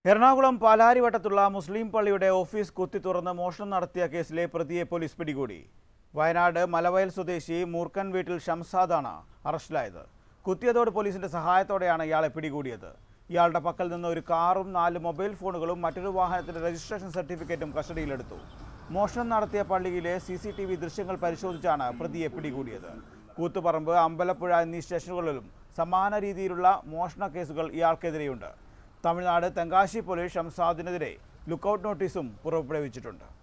എറണാകുളം പാലാരിവട്ടത്തുള്ള മുസ്ലിം പള്ളിയുടെ ഓഫീസ് കുത്തി തുറന്ന് മോഷണം നടത്തിയ കേസിലെ പ്രതിയെ പോലീസ് പിടികൂടി വയനാട് മലവയൽ സ്വദേശി മൂർക്കൻ വീട്ടിൽ ഷംസാദാണ് അറസ്റ്റിലായത് കുത്തിയതോട് പോലീസിന്റെ സഹായത്തോടെയാണ് ഇയാളെ പിടികൂടിയത് ഇയാളുടെ പക്കൽ നിന്ന് ഒരു കാറും നാല് മൊബൈൽ ഫോണുകളും മറ്റൊരു വാഹനത്തിന്റെ രജിസ്ട്രേഷൻ സർട്ടിഫിക്കറ്റും കസ്റ്റഡിയിലെടുത്തു മോഷണം നടത്തിയ പള്ളിയിലെ സി സി ടി വി ദൃശ്യങ്ങൾ പരിശോധിച്ചാണ് പ്രതിയെ പിടികൂടിയത് കൂത്തുപറമ്പ് അമ്പലപ്പുഴ എന്നീ സ്റ്റേഷനുകളിലും സമാന രീതിയിലുള്ള മോഷണ കേസുകൾ ഇയാൾക്കെതിരെയുണ്ട് തമിഴ്നാട് തെങ്കാശി പോലീസ് ഷംസാദിനെതിരെ ലുക്കൌട്ട് നോട്ടീസും പുറപ്പെടുവിച്ചിട്ടുണ്ട്